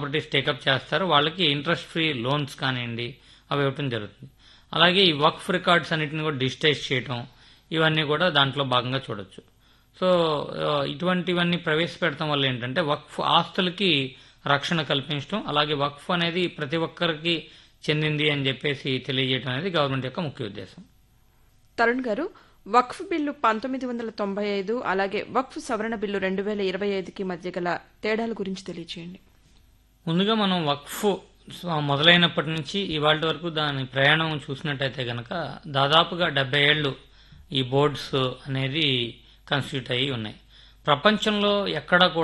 properties take up చేస్తారో వాళ్ళకి interest free loans కానివ్వండి అవి ఇవ్వటం జరుగుతుంది అలాగే ఈ వక్ఫ్ రికార్డ్స్ అన్నిటిని కూడా డిజిటైజ్ చేయటం ఇవన్నీ కూడా దాంట్లో భాగంగా చూడొచ్చు సో ఆ, ఇటువంటివన్నీ ప్రవేశపెడతాం వల్ల ఏంటంటే వక్ఫ్ ఆస్తులకి రక్షణ కల్పించడం అలాగే వక్ఫ్ అనేది ప్రతి ఒక్కరికి చెందింది అని చెప్పేసి తెలియజేయడం అనేది గవర్నమెంట్ యొక్క ముఖ్య ఉద్దేశం తరుణ్ గారు వక్ఫ్ బిల్లు పంతొమ్మిది వందల తొంభై ఐదు అలాగే వక్ఫ్ సవరణ బిల్లు రెండు వేల ఇరవై ఐదుకి మధ్య గల తేడాల గురించి తెలియచేయండి ముందుగా మనం వక్ఫ్ స- మొదలైనప్పటి నుంచి ఇవాళ వరకు దాని ప్రయాణం చూసినట్టయితే గనక దాదాపుగా డెబ్బై ఏళ్ళు ఈ బోర్డ్స్ అనేది కన్స్టిట్యూట్ అయ్యి ఉన్నాయి ప్రపంచంలో ఎక్కడ కూడా